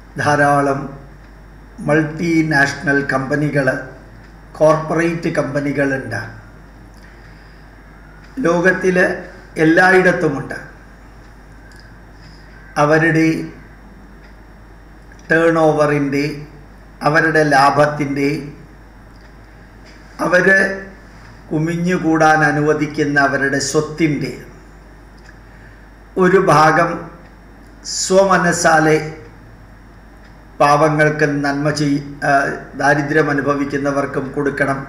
ധാരാളം മൾട്ടിനാഷണൽ കമ്പനികൾ കോർപ്പറേറ്റ് കമ്പനികളുണ്ട് ലോകത്തിൽ എല്ലായിടത്തുമുണ്ട് അവരുടെ ടേൺ ഓവറിൻ്റെ അവരുടെ ലാഭത്തിൻ്റെ അവർ കുമിഞ്ഞുകൂടാൻ അനുവദിക്കുന്ന അവരുടെ സ്വത്തിൻ്റെ ഒരു ഭാഗം സ്വമനസ്സാലെ പാവങ്ങൾക്ക് നന്മ ചെയ് ദാരിദ്ര്യം അനുഭവിക്കുന്നവർക്കും കൊടുക്കണം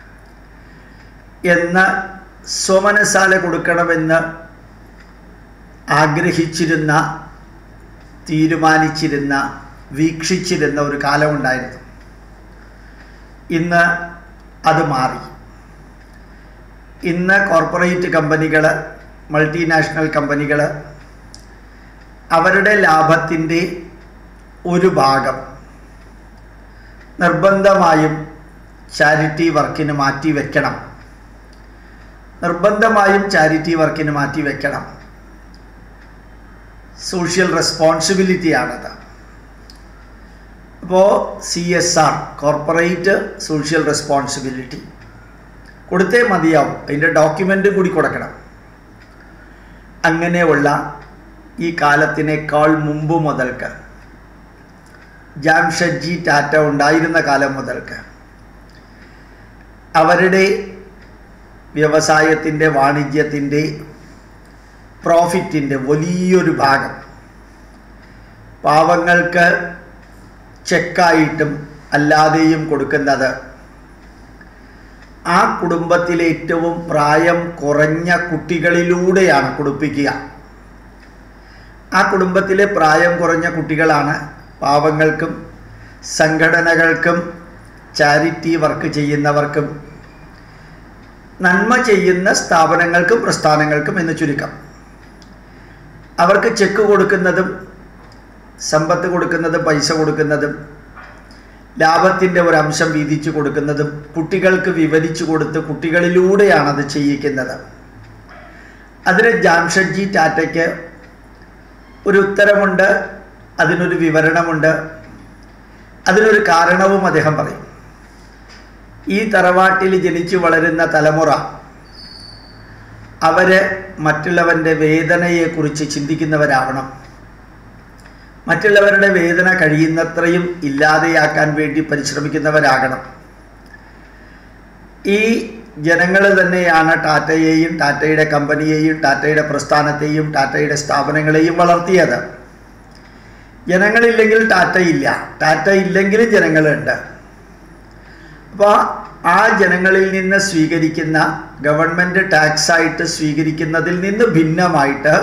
എന്ന് സ്വമനസ്സാലെ കൊടുക്കണമെന്ന് ആഗ്രഹിച്ചിരുന്ന തീരുമാനിച്ചിരുന്ന വീക്ഷിച്ചിരുന്ന ഒരു കാലമുണ്ടായിരുന്നു ഇന്ന് അത് മാറി ഇന്ന് കോർപ്പറേറ്റ് കമ്പനികൾ മൾട്ടിനാഷണൽ കമ്പനികൾ അവരുടെ ലാഭത്തിൻ്റെ ഒരു ഭാഗം നിർബന്ധമായും ചാരിറ്റി വർക്കിന് മാറ്റി വെക്കണം നിർബന്ധമായും ചാരിറ്റി വർക്കിന് മാറ്റി വെക്കണം സോഷ്യൽ റെസ്പോൺസിബിലിറ്റിയാണത് അപ്പോൾ C S R corporate social responsibility കൊടുത്തേ മതിയാവും അതിൻ്റെ ഡോക്യുമെൻ്റ് കൂടി കൊടുക്കണം അങ്ങനെയുള്ള ഈ കാലത്തിനേക്കാൾ മുമ്പ് മുതൽക്ക് ജാംഷഡ്ജി ടാറ്റ ഉണ്ടായിരുന്ന കാലം മുതൽക്ക് അവരുടെ വ്യവസായത്തിൻ്റെ വാണിജ്യത്തിൻ്റെ പ്രോഫിറ്റിൻ്റെ വലിയൊരു ഭാഗം പാവങ്ങൾക്ക് ചെക്കായിട്ടും അല്ലാതെയും കൊടുക്കുന്നത് ആ കുടുംബത്തിലെ ഏറ്റവും പ്രായം കുറഞ്ഞ കുട്ടികളിലൂടെയാണ് കൊടുപ്പിക്കുക ആ കുടുംബത്തിലെ പ്രായം കുറഞ്ഞ കുട്ടികളാണ് പാവങ്ങൾക്കും സംഘടനകൾക്കും ചാരിറ്റി വർക്ക് ചെയ്യുന്നവർക്കും നന്മ ചെയ്യുന്ന സ്ഥാപനങ്ങൾക്കും പ്രസ്ഥാനങ്ങൾക്കും എന്ന് ചുരുക്കം അവർക്ക് ചെക്ക് കൊടുക്കുന്നതും സമ്പത്ത് കൊടുക്കുന്നതും പൈസ കൊടുക്കുന്നതും ലാഭത്തിൻ്റെ ഒരു അംശം വീതിച്ചു കൊടുക്കുന്നതും കുട്ടികൾക്ക് വിവരിച്ചു കൊടുത്ത് കുട്ടികളിലൂടെയാണ് അത് ചെയ്യിക്കുന്നത് അതിന് ജാംഷഡ്ജി ടാറ്റയ്ക്ക് ഒരു ഉത്തരമുണ്ട് അതിനൊരു വിവരണമുണ്ട് അതിനൊരു കാരണവും അദ്ദേഹം പറയും ഈ തറവാട്ടിൽ ജനിച്ചു വളരുന്ന തലമുറ അവര് മറ്റുള്ളവൻ്റെ വേദനയെക്കുറിച്ച് ചിന്തിക്കുന്നവരാവണം മറ്റുള്ളവരുടെ വേദന കഴിയുന്നത്രയും ഇല്ലാതെയാക്കാൻ വേണ്ടി പരിശ്രമിക്കുന്നവരാകണം ഈ ജനങ്ങൾ തന്നെയാണ് ടാറ്റയെയും ടാറ്റയുടെ കമ്പനിയെയും ടാറ്റയുടെ പ്രസ്ഥാനത്തെയും ടാറ്റയുടെ സ്ഥാപനങ്ങളെയും വളർത്തിയത് ജനങ്ങളില്ലെങ്കിൽ ടാറ്റയില്ല ടാറ്റ ഇല്ലെങ്കിലും ജനങ്ങളുണ്ട് അപ്പോൾ ആ ജനങ്ങളിൽ നിന്ന് സ്വീകരിക്കുന്ന ഗവൺമെൻറ് ടാക്സായിട്ട് സ്വീകരിക്കുന്നതിൽ നിന്ന് ഭിന്നമായിട്ട്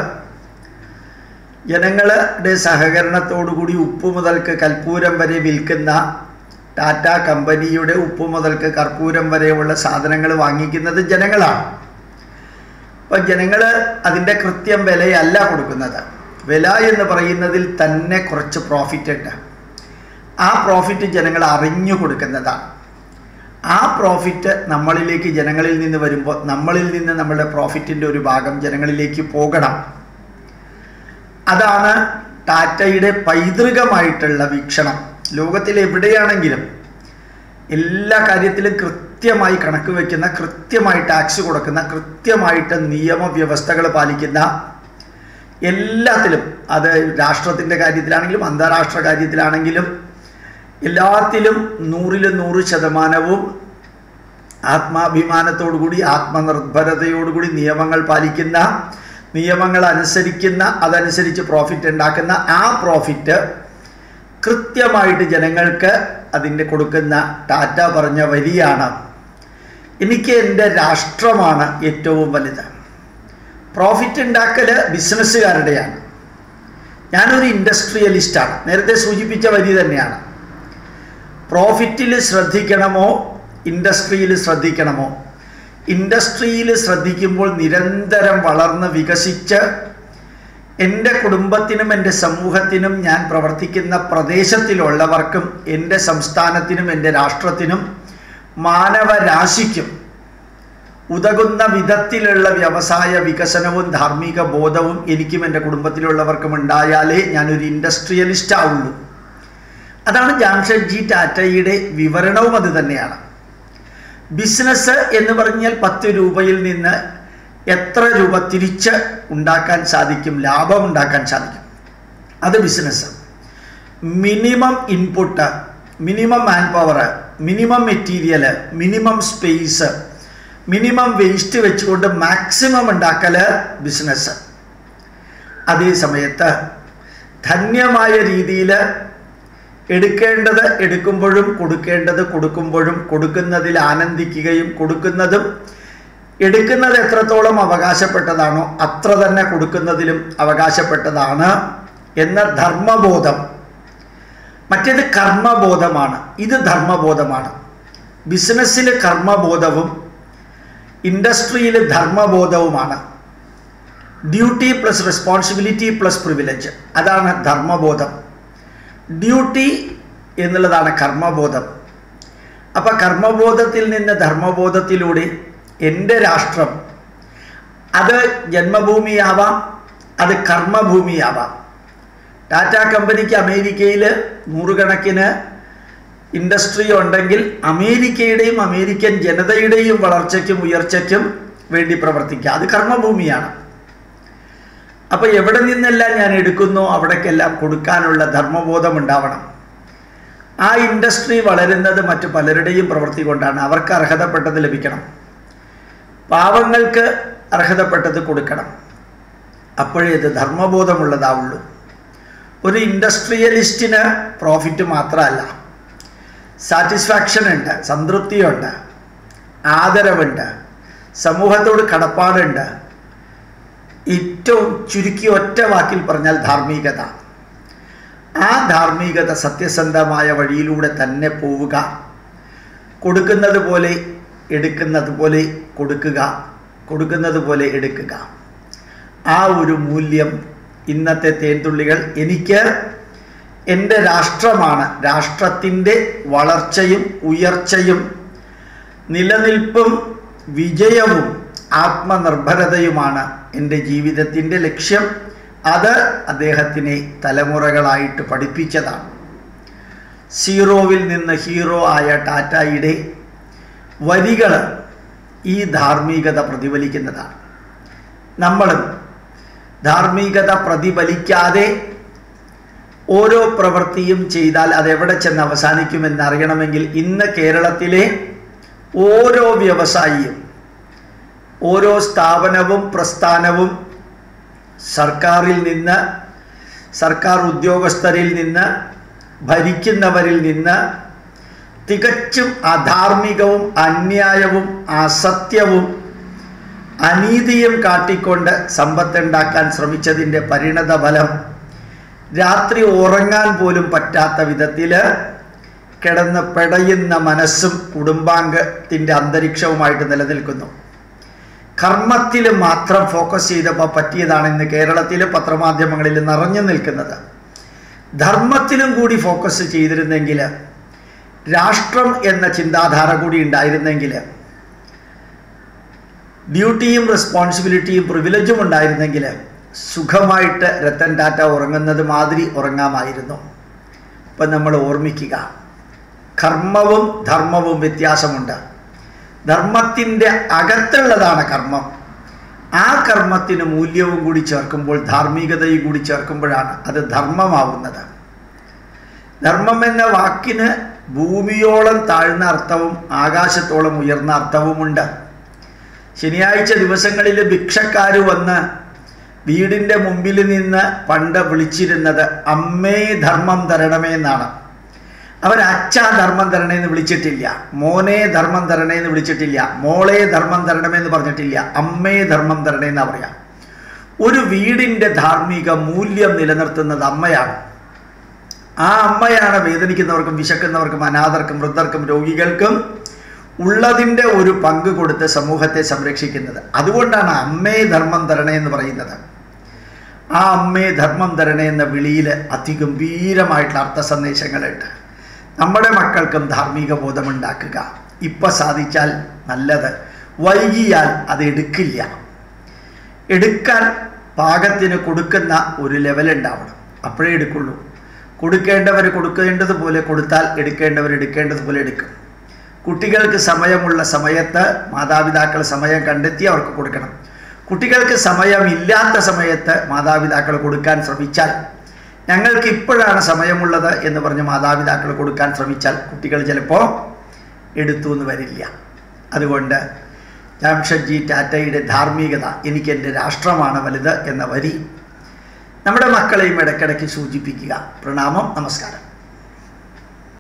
ജനങ്ങളുടെ സഹകരണത്തോടുകൂടി ഉപ്പ് മുതൽക്ക് കൽപ്പൂരം വരെ വിൽക്കുന്ന ടാറ്റ കമ്പനിയുടെ ഉപ്പ് മുതൽക്ക് കർപ്പൂരം വരെയുള്ള സാധനങ്ങൾ വാങ്ങിക്കുന്നത് ജനങ്ങളാണ് അപ്പം ജനങ്ങൾ അതിൻ്റെ കൃത്യം വിലയല്ല കൊടുക്കുന്നത് വില എന്ന് പറയുന്നതിൽ തന്നെ കുറച്ച് പ്രോഫിറ്റ് ഉണ്ട് ആ പ്രോഫിറ്റ് ജനങ്ങൾ അറിഞ്ഞു കൊടുക്കുന്നതാണ് ആ പ്രോഫിറ്റ് നമ്മളിലേക്ക് ജനങ്ങളിൽ നിന്ന് വരുമ്പോൾ നമ്മളിൽ നിന്ന് നമ്മളുടെ പ്രോഫിറ്റിൻ്റെ ഒരു ഭാഗം ജനങ്ങളിലേക്ക് പോകണം അതാണ് ടാറ്റയുടെ പൈതൃകമായിട്ടുള്ള വീക്ഷണം ലോകത്തിൽ എവിടെയാണെങ്കിലും എല്ലാ കാര്യത്തിലും കൃത്യമായി കണക്ക് വയ്ക്കുന്ന കൃത്യമായി ടാക്സ് കൊടുക്കുന്ന കൃത്യമായിട്ട് നിയമവ്യവസ്ഥകൾ പാലിക്കുന്ന എല്ലാത്തിലും അത് രാഷ്ട്രത്തിൻ്റെ കാര്യത്തിലാണെങ്കിലും അന്താരാഷ്ട്ര കാര്യത്തിലാണെങ്കിലും എല്ലാത്തിലും നൂറിൽ നൂറ് ശതമാനവും ആത്മാഭിമാനത്തോടുകൂടി ആത്മനിർഭരതയോടുകൂടി നിയമങ്ങൾ പാലിക്കുന്ന നിയമങ്ങൾ അനുസരിക്കുന്ന അതനുസരിച്ച് പ്രോഫിറ്റ് ഉണ്ടാക്കുന്ന ആ പ്രോഫിറ്റ് കൃത്യമായിട്ട് ജനങ്ങൾക്ക് അതിൻ്റെ കൊടുക്കുന്ന ടാറ്റ പറഞ്ഞ വരിയാണ് എനിക്ക് എൻ്റെ രാഷ്ട്രമാണ് ഏറ്റവും വലുത് പ്രോഫിറ്റ് ഉണ്ടാക്കൽ ബിസിനസ്സുകാരുടെയാണ് ഞാനൊരു ഇൻഡസ്ട്രിയലിസ്റ്റാണ് നേരത്തെ സൂചിപ്പിച്ച വരി തന്നെയാണ് പ്രോഫിറ്റിൽ ശ്രദ്ധിക്കണമോ ഇൻഡസ്ട്രിയിൽ ശ്രദ്ധിക്കണമോ ഇൻഡസ്ട്രിയിൽ ശ്രദ്ധിക്കുമ്പോൾ നിരന്തരം വളർന്ന് വികസിച്ച് എൻ്റെ കുടുംബത്തിനും എൻ്റെ സമൂഹത്തിനും ഞാൻ പ്രവർത്തിക്കുന്ന പ്രദേശത്തിലുള്ളവർക്കും എൻ്റെ സംസ്ഥാനത്തിനും എൻ്റെ രാഷ്ട്രത്തിനും മാനവരാശിക്കും ഉതകുന്ന വിധത്തിലുള്ള വ്യവസായ വികസനവും ധാർമ്മിക ബോധവും എനിക്കും എൻ്റെ കുടുംബത്തിലുള്ളവർക്കും ഉണ്ടായാലേ ഞാനൊരു ഇൻഡസ്ട്രിയലിസ്റ്റ് ആവുള്ളൂ അതാണ് ജാംഷഡ്ജി ടാറ്റയുടെ വിവരണവും അത് തന്നെയാണ് ബിസിനസ് എന്ന് പറഞ്ഞാൽ പത്ത് രൂപയിൽ നിന്ന് എത്ര രൂപ തിരിച്ച് ഉണ്ടാക്കാൻ സാധിക്കും ലാഭം ഉണ്ടാക്കാൻ സാധിക്കും അത് business minimum input minimum man power minimum material minimum space minimum waste വെച്ചുകൊണ്ട് മാക്സിമം ഉണ്ടാക്കൽ ബിസിനസ് അതേ സമയത്ത് ധന്യമായ രീതിയിൽ എടുക്കേണ്ടത് എടുക്കുമ്പോഴും കൊടുക്കേണ്ടത് കൊടുക്കുമ്പോഴും കൊടുക്കുന്നതിൽ ആനന്ദിക്കുകയും കൊടുക്കുന്നതും എടുക്കുന്നത് എത്രത്തോളം അവകാശപ്പെട്ടതാണോ അത്ര തന്നെ കൊടുക്കുന്നതിലും അവകാശപ്പെട്ടതാണ് എന്ന ധർമ്മബോധം മറ്റേത് കർമ്മബോധമാണ് ഇത് ധർമ്മബോധമാണ് ബിസിനസ്സിൽ കർമ്മബോധവും ഇൻഡസ്ട്രിയിൽ ധർമ്മബോധവുമാണ് duty plus responsibility plus privilege അതാണ് ധർമ്മബോധം ഡ്യൂട്ടി എന്നുള്ളതാണ് കർമ്മബോധം അപ്പം കർമ്മബോധത്തിൽ നിന്ന് ധർമ്മബോധത്തിലൂടെ എൻ്റെ രാഷ്ട്രം അത് ജന്മഭൂമിയാവാം അത് കർമ്മഭൂമിയാവാം ടാറ്റ കമ്പനിക്ക് അമേരിക്കയിൽ നൂറുകണക്കിന് ഇൻഡസ്ട്രി ഉണ്ടെങ്കിൽ അമേരിക്കയുടെയും അമേരിക്കൻ ജനതയുടെയും വളർച്ചയ്ക്കും ഉയർച്ചയ്ക്കും വേണ്ടി പ്രവർത്തിക്കുക അത് കർമ്മഭൂമിയാണ് അപ്പോൾ എവിടെ നിന്നെല്ലാം ഞാൻ എടുക്കുന്നോ അവിടേക്കെല്ലാം കൊടുക്കാനുള്ള ധർമ്മബോധം ഉണ്ടാവണം ആ ഇൻഡസ്ട്രി വളരുന്നത് മറ്റു പലരുടെയും പ്രവൃത്തി കൊണ്ടാണ് അവർക്ക് അർഹതപ്പെട്ടത് ലഭിക്കണം പാവങ്ങൾക്ക് അർഹതപ്പെട്ടത് കൊടുക്കണം അപ്പോഴേ ഇത് ധർമ്മബോധമുള്ളതാവുള്ളൂ ഒരു ഇൻഡസ്ട്രിയലിസ്റ്റിന് പ്രോഫിറ്റ് മാത്രമല്ല സാറ്റിസ്ഫാക്ഷൻ ഉണ്ട് സംതൃപ്തിയുണ്ട് ആദരവുണ്ട് സമൂഹത്തോട് കടപ്പാടുണ്ട് ഏറ്റവും ചുരുക്കി ഒറ്റ വാക്കിൽ പറഞ്ഞാൽ ധാർമ്മികത ആ ധാർമ്മികത സത്യസന്ധമായ വഴിയിലൂടെ തന്നെ പോവുക കൊടുക്കുന്നത് പോലെ എടുക്കുന്നത് പോലെ കൊടുക്കുക കൊടുക്കുന്നത് പോലെ എടുക്കുക ആ ഒരു മൂല്യം ഇന്നത്തെ തേൻതുള്ളികൾ എനിക്ക് എൻ്റെ രാഷ്ട്രമാണ് രാഷ്ട്രത്തിൻ്റെ വളർച്ചയും ഉയർച്ചയും നിലനിൽപ്പും വിജയവും ആത്മനിർഭരതയുമാണ് എൻ്റെ ജീവിതത്തിൻ്റെ ലക്ഷ്യം അത് അദ്ദേഹത്തിനെ തലമുറകളായിട്ട് പഠിപ്പിച്ചതാണ് സീറോവിൽ നിന്ന് ഹീറോ ആയ ടാറ്റായുടെ വരികൾ ഈ ധാർമ്മികത പ്രതിഫലിക്കുന്നതാണ് നമ്മളും ധാർമ്മികത പ്രതിഫലിക്കാതെ ഓരോ പ്രവൃത്തിയും ചെയ്താൽ അതെവിടെ ചെന്ന് അവസാനിക്കുമെന്ന് അറിയണമെങ്കിൽ ഇന്ന് കേരളത്തിലെ ഓരോ വ്യവസായിയും ഓരോ സ്ഥാപനവും പ്രസ്ഥാനവും സർക്കാരിൽ നിന്ന് സർക്കാർ ഉദ്യോഗസ്ഥരിൽ നിന്ന് ഭരിക്കുന്നവരിൽ നിന്ന് തികച്ചും അധാർമികവും അന്യായവും അസത്യവും അനീതിയും കാട്ടിക്കൊണ്ട് സമ്പത്തുണ്ടാക്കാൻ ശ്രമിച്ചതിൻ്റെ പരിണത ഫലം രാത്രി ഉറങ്ങാൻ പോലും പറ്റാത്ത വിധത്തിൽ കിടന്ന് പിടയുന്ന മനസ്സും കുടുംബാംഗത്തിൻ്റെ അന്തരീക്ഷവുമായിട്ട് നിലനിൽക്കുന്നു കർമ്മത്തിൽ മാത്രം ഫോക്കസ് ചെയ്തപ്പോൾ പറ്റിയതാണ് ഇന്ന് കേരളത്തിലെ പത്രമാധ്യമങ്ങളിൽ നിറഞ്ഞു നിൽക്കുന്നത് ധർമ്മത്തിലും കൂടി ഫോക്കസ് ചെയ്തിരുന്നെങ്കിൽ രാഷ്ട്രം എന്ന ചിന്താധാര കൂടി ഉണ്ടായിരുന്നെങ്കിൽ ഡ്യൂട്ടിയും റെസ്പോൺസിബിലിറ്റിയും പ്രിവിലേജും ഉണ്ടായിരുന്നെങ്കിൽ സുഖമായിട്ട് രത്തൻ ടാറ്റ ഉറങ്ങുന്നത് മാതിരി ഉറങ്ങാമായിരുന്നു അപ്പം നമ്മൾ ഓർമ്മിക്കുക കർമ്മവും ധർമ്മവും വ്യത്യാസമുണ്ട് ധർമ്മത്തിൻ്റെ അകത്തുള്ളതാണ് കർമ്മം ആ കർമ്മത്തിന് മൂല്യവും കൂടി ചേർക്കുമ്പോൾ ധാർമ്മികതയും കൂടി ചേർക്കുമ്പോഴാണ് അത് ധർമ്മമാവുന്നത് ധർമ്മം എന്ന വാക്കിന് ഭൂമിയോളം താഴ്ന്ന അർത്ഥവും ആകാശത്തോളം ഉയർന്ന അർത്ഥവുമുണ്ട് ശനിയാഴ്ച ദിവസങ്ങളിൽ ഭിക്ഷക്കാർ വന്ന് വീടിൻ്റെ മുമ്പിൽ നിന്ന് പണ്ട് വിളിച്ചിരുന്നത് അമ്മേ ധർമ്മം തരണമേ എന്നാണ് അവർ അച്ഛാ ധർമ്മം തരണേ എന്ന് വിളിച്ചിട്ടില്ല മോനെ ധർമ്മം തരണേ എന്ന് വിളിച്ചിട്ടില്ല മോളെ ധർമ്മം തരണമേ എന്ന് പറഞ്ഞിട്ടില്ല അമ്മേ ധർമ്മം തരണേ എന്നാ പറയാം ഒരു വീടിൻ്റെ ധാർമ്മിക മൂല്യം നിലനിർത്തുന്നത് അമ്മയാണ് ആ അമ്മയാണ് വേദനിക്കുന്നവർക്കും വിശക്കുന്നവർക്കും അനാഥർക്കും വൃദ്ധർക്കും രോഗികൾക്കും ഉള്ളതിൻ്റെ ഒരു പങ്ക് കൊടുത്ത് സമൂഹത്തെ സംരക്ഷിക്കുന്നത് അതുകൊണ്ടാണ് അമ്മേ ധർമ്മം തരണേ എന്ന് പറയുന്നത് ആ അമ്മേ ധർമ്മം തരണേ എന്ന വിളിയിൽ അതിഗംഭീരമായിട്ടുള്ള അർത്ഥ സന്ദേശങ്ങളുണ്ട് നമ്മുടെ മക്കൾക്കും ധാർമ്മിക ബോധമുണ്ടാക്കുക ഇപ്പം സാധിച്ചാൽ നല്ലത് വൈകിയാൽ അത് എടുക്കില്ല എടുക്കാൻ പാകത്തിന് കൊടുക്കുന്ന ഒരു ലെവൽ ഉണ്ടാവണം അപ്പോഴേ എടുക്കുള്ളൂ കൊടുക്കേണ്ടവർ കൊടുക്കേണ്ടതുപോലെ കൊടുത്താൽ എടുക്കേണ്ടവർ എടുക്കേണ്ടതുപോലെ എടുക്കും കുട്ടികൾക്ക് സമയമുള്ള സമയത്ത് മാതാപിതാക്കൾ സമയം കണ്ടെത്തി അവർക്ക് കൊടുക്കണം കുട്ടികൾക്ക് സമയമില്ലാത്ത സമയത്ത് മാതാപിതാക്കൾ കൊടുക്കാൻ ശ്രമിച്ചാൽ ഞങ്ങൾക്ക് ഇപ്പോഴാണ് സമയമുള്ളത് എന്ന് പറഞ്ഞ് മാതാപിതാക്കൾ കൊടുക്കാൻ ശ്രമിച്ചാൽ കുട്ടികൾ ചിലപ്പോൾ എടുത്തു എന്ന് വരില്ല അതുകൊണ്ട് ജാംഷഡ്ജി ടാറ്റയുടെ ധാർമ്മികത എനിക്ക് എൻ്റെ രാഷ്ട്രമാണ് വലുത് എന്ന വരി നമ്മുടെ മക്കളെയും ഇടയ്ക്കിടയ്ക്ക് സൂചിപ്പിക്കുക പ്രണാമം നമസ്കാരം